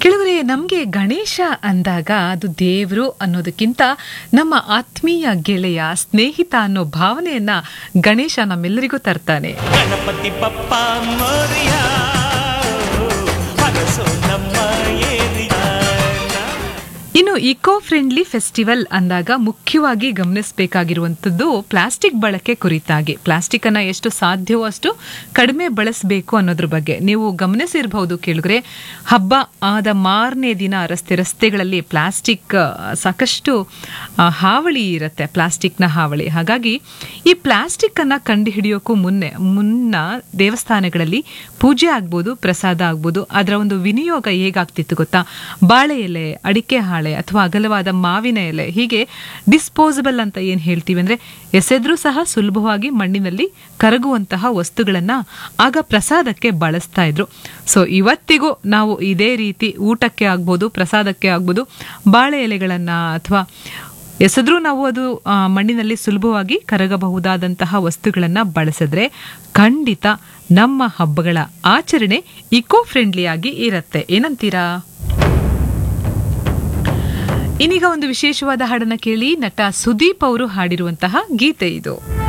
ಕೆಲವರೇ ನಮಗೆ ಗಣೇಶ ಅಂದಾಗ ಅದು ದೇವರು ಅನ್ನೋದಕ್ಕಿಂತ ನಮ್ಮ ಆತ್ಮೀಯ ಗೆಳೆಯ ಸ್ನೇಹಿತ ಅನ್ನೋ ಭಾವನೆಯನ್ನ ಗಣೇಶ ನಮ್ಮೆಲ್ಲರಿಗೂ ತರ್ತಾನೆ ಗಣಪತಿ ಬಪ್ಪ ಮೋರಿಯ ಹರಸು ನಮ್ಮ ಏರಿಯಾನ ಇನ್ನು ಇಕೋ ಫ್ರೆಂಡ್ಲಿ ಫೆಸ್ಟಿವಲ್ ಅಂದಾಗ ಮುಖ್ಯವಾಗಿ ಗಮನಿಸಬೇಕಾಗಿರುವಂಥದ್ದು ಪ್ಲಾಸ್ಟಿಕ್ ಬಳಕೆ ಕುರಿತಾಗಿ ಪ್ಲಾಸ್ಟಿಕ್ ಅನ್ನ ಎಷ್ಟು ಸಾಧ್ಯವೋ ಅಷ್ಟು ಕಡಿಮೆ ಬಳಸಬೇಕು ಅನ್ನೋದ್ರ ಬಗ್ಗೆ ನೀವು ಗಮನಿಸಿರಬಹುದು ಕೇಳಿದ್ರೆ ಹಬ್ಬ ಆದ ಮಾರನೇ ದಿನ ರಸ್ತೆ ರಸ್ತೆಗಳಲ್ಲಿ ಪ್ಲಾಸ್ಟಿಕ್ ಆ, ಸಾಕಷ್ಟು ಆ, ಹಾವಳಿ ಇರುತ್ತೆ ಪ್ಲಾಸ್ಟಿಕ್ನ ಹಾವಳಿ ಹಾಗಾಗಿ ಈ ಪ್ಲಾಸ್ಟಿಕ್ ಅನ್ನ ಕಂಡುಹಿಡಿಯೋಕ್ಕೂ ಮುನ್ನೆ ಮುನ್ನ ದೇವಸ್ಥಾನಗಳಲ್ಲಿ ಪೂಜೆ ಆಗ್ಬೋದು ಪ್ರಸಾದ ಆಗ್ಬೋದು ಅದರ ಒಂದು ವಿನಿಯೋಗ ಹೇಗಾಗ್ತಿತ್ತು ಗೊತ್ತಾ ಬಾಳೆ ಎಲೆ ಅಡಿಕೆ ಹಾಳೆ ಅಥವಾ ಅಗಲವಾದ ಮಾವಿನ ಎಲೆ ಹೀಗೆ ಡಿಸ್ಪೋಸಬಲ್ ಅಂತ ಏನು ಹೇಳ್ತೀವಿ ಅಂದ್ರೆ ಎಸೆದ್ರೂ ಸಹ ಸುಲಭವಾಗಿ ಮಣ್ಣಿನಲ್ಲಿ ಕರಗುವಂತಹ ವಸ್ತುಗಳನ್ನ ಆಗ ಪ್ರಸಾದಕ್ಕೆ ಬಳಸ್ತಾ ಇದ್ರು ಸೊ ಇವತ್ತಿಗೂ ನಾವು ಇದೇ ರೀತಿ ಊಟಕ್ಕೆ ಆಗ್ಬೋದು ಪ್ರಸಾದಕ್ಕೆ ಆಗ್ಬೋದು ಬಾಳೆ ಎಲೆಗಳನ್ನ ಅಥವಾ ಎಸೆದ್ರೂ ನಾವು ಅದು ಆ, ಮಣ್ಣಿನಲ್ಲಿ ಸುಲಭವಾಗಿ ಕರಗಬಹುದಾದಂತಹ ವಸ್ತುಗಳನ್ನ ಬಳಸಿದ್ರೆ ಖಂಡಿತ ನಮ್ಮ ಹಬ್ಬಗಳ ಆಚರಣೆ ಇಕೋ ಫ್ರೆಂಡ್ಲಿ ಆಗಿ ಇರತ್ತೆ ಏನಂತೀರಾ ಇನ್ನೀಗ ಒಂದು ವಿಶೇಷವಾದ ಹಾಡನ್ನ ಕೇಳಿ ನಟ ಸುದೀಪ್ ಅವರು ಹಾಡಿರುವಂತಹ ಗೀತೆ ಇದು